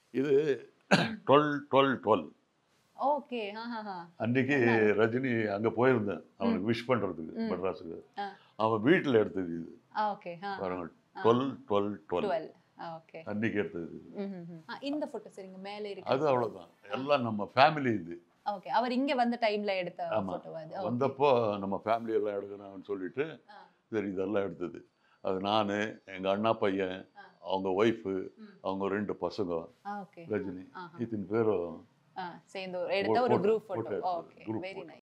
இது twelve twelve twelve okay ஹா ஹா ஹா அன்னைக்கு ரஜினி அங்கே போயிருந்தேன் அவனுக்கு விஷ் பண்ணுறதுக்கு ம். மெட்ராஸுக்கு ஆ. அவன் வீட்டில் எடுத்தது இது ஓகே ஹா பாருங்க twelve twelve twelve twelve okay அன்னைக்கு எடுத்தது இது. இந்த போட்டோ சரிங்க மேலே இருக்கு அது அவ்வளோதான் எல்லாம் நம்ம ஃபேமிலி இது ஓகே அவர் இங்க வந்த டைம்ல எடுத்த ஆமா. போட்டோ அது Okay. வந்தப்போ நம்ம ஃபேமிலி எல்லாம் எடுக்கணும்னு சொல்லிட்டு ஆ. சரி இதெல்லாம் எடுத்தது அது நான் எங்கள் அண்ணா பையன் ஆ. அவங்க ஒய்ஃபு ம். அவங்க ரெண்டு பசங்க ஆ, ஓகே ரஜினி ஆஹா. இத்தனை பேரும் ஆ, சேர்ந்து ஒரு- எடுத்த ஒரு photo- குரூப் photo போட்டோ எடுத்தது. Okay Group very photo. Nice